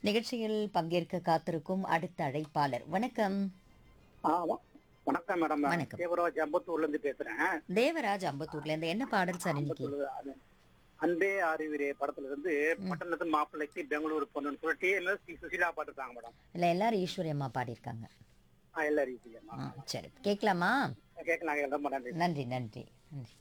நிகழ்ச்சியில் பங்கேற்க காத்திருக்கும் அடுத்த அழைப்பாளர் வணக்கம் ஆ, வ- வணக்கம் மேடம் வணக்கம். தேவராஜ் அம்பத்தூர்ல இருந்து பேசுறேன் தேவராஜ் அம்பத்தூர்ல இருந்து என்ன பாடல் சார் இன்னைக்கு அம்பத்தூர்ல அது- அன்பே அறிவிரே படத்துல இருந்து பட்டணத்து மாப்பிள்ளைக்கு பெங்களூர் பொண்ணுன்னு சொல்லிட்டு என்ன ஸ்ரீ சுசிலா பாட்டுருக்காங்க மேடம் இல்ல எல்லாரும் ஈஸ்வரி அம்மா பாடியிருக்காங்க ஆ எல்லாரும் ஈஸியா ஆ, சரி கேட்கலாமா கேட்கலாம் ரொம்ப நன்றி நன்றி நன்றி நன்றி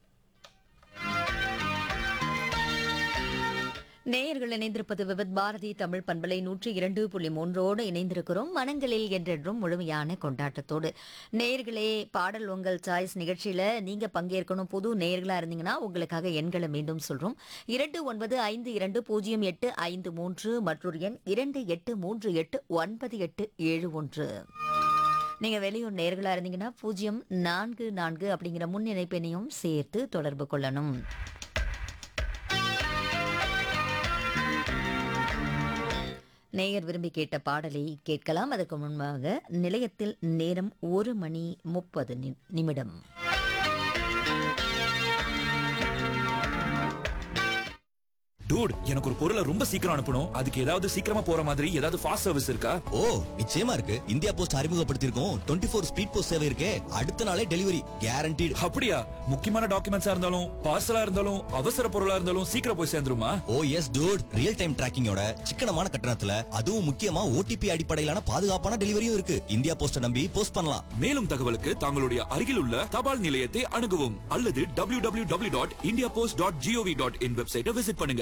நேயர்கள் இணைந்திருப்பது விபத் பாரதி தமிழ் பண்பலை நூற்றி இரண்டு புள்ளி மூன்றோடு இணைந்திருக்கிறோம் மனங்களில் என்றென்றும் முழுமையான கொண்டாட்டத்தோடு நேயர்களே பாடல் உங்கள் சாய்ஸ் நிகழ்ச்சியில நீங்க பங்கேற்கணும் புது நேயர்களா இருந்தீங்கன்னா உங்களுக்காக எண்களை மீண்டும் சொல்றோம் இரண்டு ஒன்பது ஐந்து இரண்டு பூஜ்ஜியம் எட்டு ஐந்து மூன்று மற்றொரு எண் இரண்டு எட்டு மூன்று எட்டு ஒன்பது எட்டு ஏழு ஒன்று நீங்க வெளியூர் நேர்களா இருந்தீங்கன்னா பூஜ்ஜியம் நான்கு நான்கு அப்படிங்கிற முன் இணைப்பெண்ணையும் சேர்த்து தொடர்பு கொள்ளணும் நேயர் விரும்பி கேட்ட பாடலை கேட்கலாம் அதற்கு முன்பாக நிலையத்தில் நேரம் ஒரு மணி முப்பது நி- நிமிடம் டூட் எனக்கு ஒரு பொருளை ரொம்ப சீக்கிரம் அனுப்பணும் அதுக்கு ஏதாவது சீக்கிரமா போற மாதிரி ஏதாவது ஃபாஸ்ட் சர்வீஸ் இருக்கா ஓ நிச்சயமா இருக்கு இந்தியா போஸ்ட் அறிமுகப்படுத்தியிருக்கோம் டுவெண்ட்டி ஃபோர் ஸ்பீட் போஸ்ட் சேவை இருக்கே அடுத்த நாளே டெலிவரி கேரண்டீடு அப்படியா முக்கியமான டாக்குமெண்ட்ஸா இருந்தாலும் பார்சலா இருந்தாலும் அவசர பொருளா இருந்தாலும் சீக்கிரம் போய் சேர்ந்துருமா oh yes dude real time டிராக்கிங்கோட சிக்கனமான கட்டணத்துல அதுவும் முக்கியமா ஓடிபி அடிப்படையிலான பாதுகாப்பான டெலிவரியும் இருக்கு இந்தியா போஸ்ட நம்பி போஸ்ட் பண்ணலாம் மேலும் தகவலுக்கு தங்களுடைய அருகில் உள்ள தபால் நிலையத்தை அணுகவும் அல்லது W W W dot India post dot G O V dot in வெப்சைட்டை விசிட் பண்ணுங்க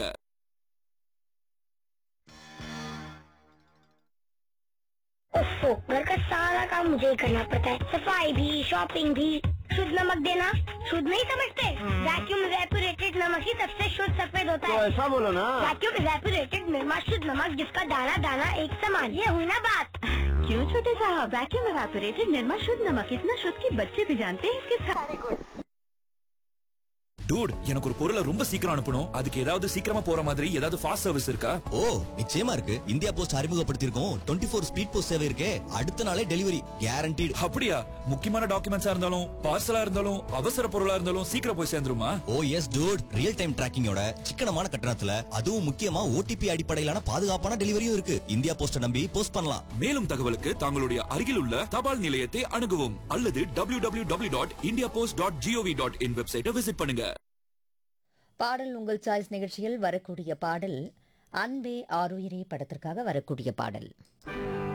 ओफो घर का सारा काम मुझे ही करना पड़ता है सफाई भी शॉपिंग भी शुद्ध नमक देना शुद्ध नहीं समझते वैक्यूम रेपुरेटेड नमक ही सबसे शुद्ध सफेद होता है ऐसा बोलो ना वैक्यूम रेपुरेटेड निर्मा शुद्ध नमक जिसका दाना दाना एक समान ये हुई ना बात क्यों छोटे साहब वैक्यूम रेपुरेटेड निर्मा शुद्ध नमक इतना शुद्ध कि बच्चे भी जानते हैं इसके सारे गुण டூட் எனக்கு ஒரு பொருளை ரொம்ப சீக்கிரம் அனுப்பணும் அதுக்கு ஏதாவது சீக்கிரமா போற மாதிரி ஏதாவது ஃபாஸ்ட் சர்வீஸ் இருக்கா ஓ நிச்சயமா இருக்கு இந்தியா போஸ்ட் அறிமுகப்படுத்தியிருக்கோம் டுவெண்ட்டி ஃபோர் ஸ்பீட் போஸ்ட் சேவை இருக்கே அடுத்த நாளே டெலிவரி கேரண்டீடு அப்படியா முக்கியமான டாக்குமெண்ட்ஸா இருந்தாலும் பார்சலா இருந்தாலும் அவசர பொருளா இருந்தாலும் சீக்கிரம் போய் சேர்ந்துருமா oh yes dude real time டிராக்கிங்கோட சிக்கனமான கட்டணத்துல அதுவும் முக்கியமா ஓடிபி அடிப்படையிலான பாதுகாப்பான டெலிவரியும் இருக்கு இந்தியா போஸ்ட நம்பி போஸ்ட் பண்ணலாம் மேலும் தகவலுக்கு தங்களுடைய அருகில் உள்ள தபால் நிலையத்தை அணுகவும் அல்லது W W W dot India post dot G O V dot in வெப்சைட்டை விசிட் பண்ணுங்க பாடல் உங்கள் சாய்ஸ் நிகழ்ச்சியில் வரக்கூடிய பாடல் அன்பே ஆருயிரே படத்திற்காக வரக்கூடிய பாடல்